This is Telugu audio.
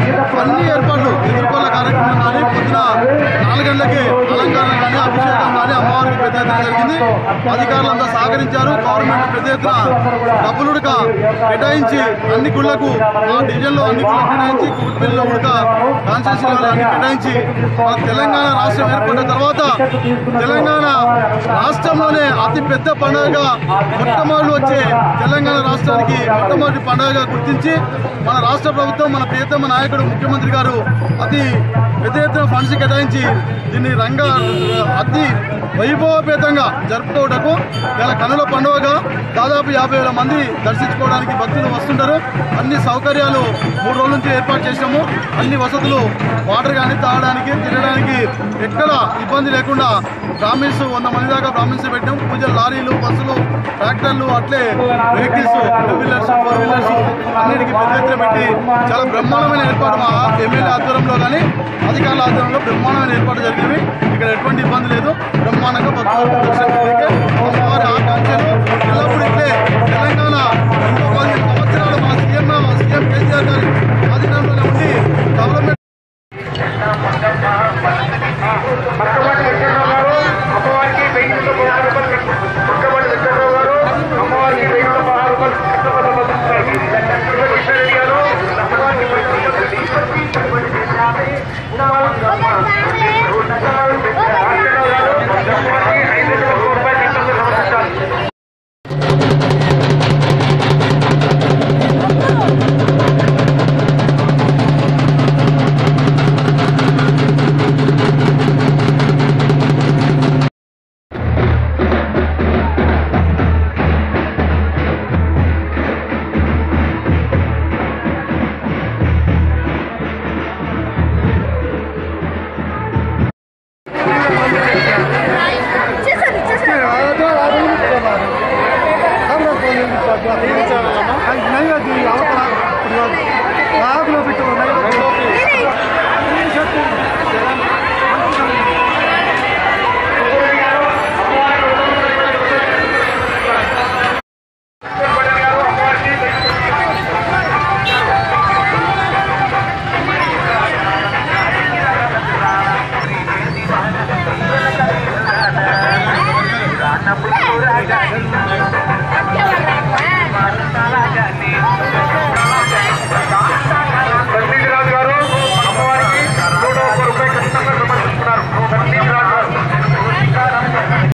అన్ని ఏర్పాట్లు ఎదుర్కొన్న కార్యక్రమం కానీ పొద్దున నాలుగు గంటలకి అలంకరణ కానీ అభిషేకం కానీ అమ్మవారికి పెద్ద ఎత్తున జరిగింది అధికారులంతా సహకరించారు గవర్నమెంట్ పెద్ద ఎత్తున డబ్బులుడక కేటాయించి అన్ని గుళ్లకు ఆ డివిజన్ లో అన్ని గుళ్ళకు కేటాయించి కుటుంబంలో ఉడక కాన్స్టిట్యూన్సీలో అన్ని కేటాయించి మన తెలంగాణ రాష్ట్రం ఏర్పడిన తర్వాత తెలంగాణ రాష్ట్రంలోనే అతి పెద్ద పండుగగా మొట్టమొదటి వచ్చే తెలంగాణ రాష్ట్రానికి మొట్టమొదటి పండుగగా గుర్తించి మన రాష్ట్ర ప్రభుత్వం మన ప్రియతమ నాయకుడు ముఖ్యమంత్రి గారు అతి పెద్ద ఎత్తున ఫండ్స్ కేటాయించి దీన్ని రంగ అతి వైభవపేతంగా జరుపుకోవటకు ఇలా కనుల పండుగగా దాదాపు యాభై వేల మంది దర్శించుకోవడానికి భక్తులు వస్తుంటారు అన్ని సౌకర్యాలు మూడు రోజుల నుంచి ఏర్పాటు చేసాము అన్ని వసతులు వాటర్ కానీ తాగడానికి తినడానికి ఎక్కడ ఇబ్బంది లేకుండా బ్రాహ్మిన్స్ వంద మంది దాకా బ్రాహ్మిన్స్ పెట్టాం పూజలు లారీలు బస్సులు ట్రాక్టర్లు అట్లే vehicles two wheelers four wheelers అన్నిటికీ పెద్ద ఎత్తున పెట్టి చాలా బ్రహ్మాండమైన ఏర్పాటు మా ఎమ్మెల్యే ఆధ్వర్యంలో కానీ అధికారుల ఆధ్వర్యంలో బ్రహ్మాండమైన ఏర్పాటు జరిగింది ఇక్కడ ఎటువంటి ఇబ్బంది లేదు బ్రహ్మాండంగా భక్తులకు దర్శనానికి అమ్మవారి ఆకాంక్షలు ఎల్లప్పుడూ ఇట్లే తెలంగాణ ఇంకో పది సంవత్సరాలు మా సీఎం సీఎం కేసీఆర్ గారి ఆధీనంలో